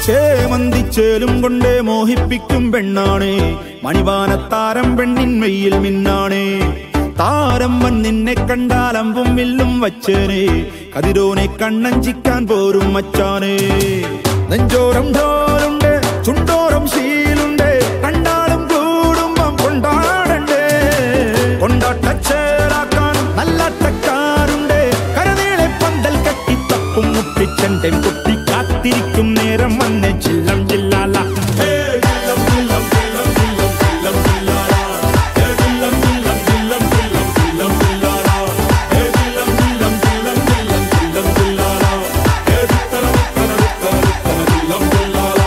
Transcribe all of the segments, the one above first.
ചേമന്തിച്ചേലും കൊണ്ടേ മോഹിപ്പിക്കും പെണ്ണാണേ മണിവാനത്താരം പെണ്ണിൻ മെയ്യിൽ മിന്നാണേ താരം വൻ നിന്നെ കണ്ടാൽ അമ്പും വില്ലും വച്ചേനെ കതിരോനെ കണ്ണഞ്ചിക്കാൻ പോരും മച്ചാനേ നെഞ്ചോരം ഢോലുണ്ട് ചുണ്ടോരം ശീലുണ്ട് കണ്ടാലും കൂടുമ്പം കൊണ്ടാടണ്ടേ കൊണ്ടാട്ടച്ചേറാക്കാൻ നല്ല ടക്കാറുണ്ട് കരനീളെ പന്തൽ കെട്ടി തപ്പും മുട്ടിച്ചെന്റെ കുട്ടി കാത്തിരിക്കും നേരം വന്ന് ചില്ലം ജില്ലാല ഹേ, ജില്ലം, ജില്ലം, ജില്ലം, ജില്ലം, ജില്ലം, ജില്ലാല. ഹേ, ജില്ലം, ജില്ലം, ജില്ലം, ജില്ലം, ജില്ലം, ജില്ലാല. ഹേ, ജില്ലം, ജില്ലം, ജില്ലം, ജില്ലം, ജില്ലം, ജില്ലാല. ഹേ, രിത്തന, രിത്തന, രിത്തന, രിത്തന, ജില്ലം, ജില്ലാല.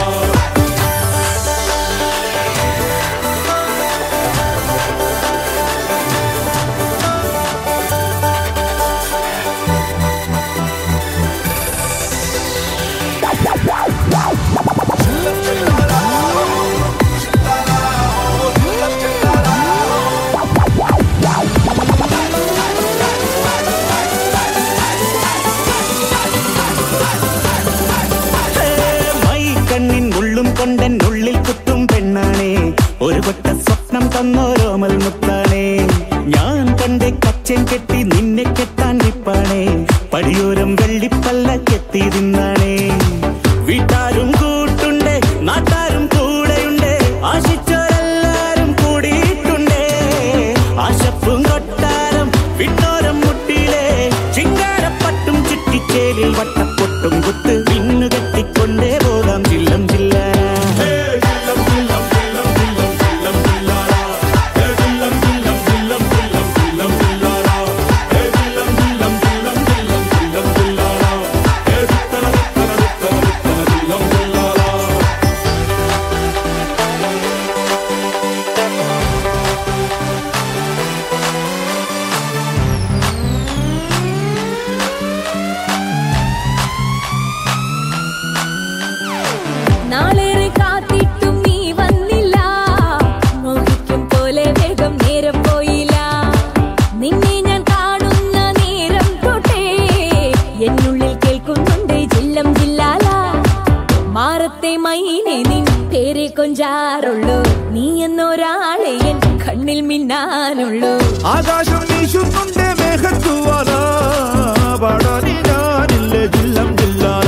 മൈ കണ്ണിൻ ഉള്ളും കൊണ്ടൻ ഉള്ളിൽ കുത്തും പെണ്ണാണേ ഒരു കൊട്ട സ്വപ്നം തന്നോരോമൽ മുത്താണേ ഞാൻ കണ്ട് കച്ചൻ കെട്ടി നിന്നെ കെട്ടാൻ നിപ്പാണേ പടിയോരം വെള്ളിപ്പല്ല കെത്തി തിന്നാണേ വീട്ടാരും കൂട്ടുണ്ട് നാട്ടാരും കൂടെയുണ്ട് ആശിച്ചോരെല്ലാരും കൂടിയിട്ടുണ്ടേ ആശപ്പും കൊട്ടാരം വിട്ടോരം മുട്ടിയിലെ ചിങ്കാരപ്പട്ടും ചുറ്റിച്ചേലിൽ വട്ടപ്പൊട്ടും കുത്ത് പിന്നു കെട്ടിക്കൊണ്ടേ പോകാം ജില്ലം ജില്ല നാളേറെ കാത്തിട്ടും നീ വന്നില്ല മോഹിക്കും പോലെ വേഗം നേരം പോയില്ല നിന്നെ ഞാൻ കാണുന്ന നേരം തൊട്ടേ എന്നുള്ളിൽ കേൾക്കുന്നുണ്ട് ജില്ലം ജില്ലാല മാറത്തെ മൈനെ നിൻ പേരെ കൊഞ്ചാറുള്ളൂ നീ എന്നൊരാളെ എൻ കണ്ണിൽ മിന്നാനുള്ളൂ ആകാശം വീശുന്നുണ്ട് മേഘത്തുവാല പാടാനി ഞാനില്ല ജില്ലം ജില്ലാല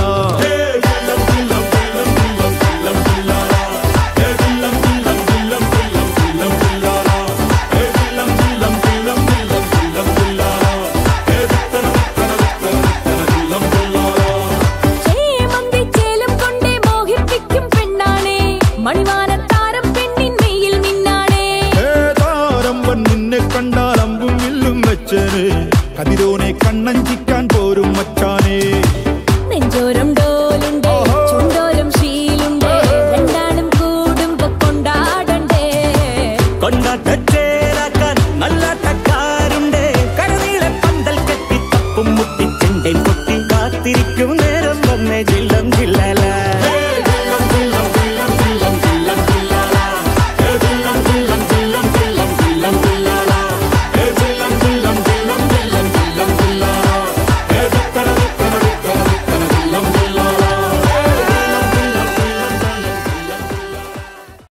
ചേമന്തിച്ചേലും കൊണ്ടേ മോഹിപ്പിക്കും പെണ്ണാണേ മണിവാനത്താരം പെണ്ണിൻ മെയ്യിൽ മിന്നാണേ ഏതാരമ്പൻ നിന്നെ കണ്ടാൽ അമ്പും വില്ലും വെച്ചേനെ കതിരോനെ കണ്ണഞ്ചിക്കാൻ പോരും മച്ചാനേ നെഞ്ചോരം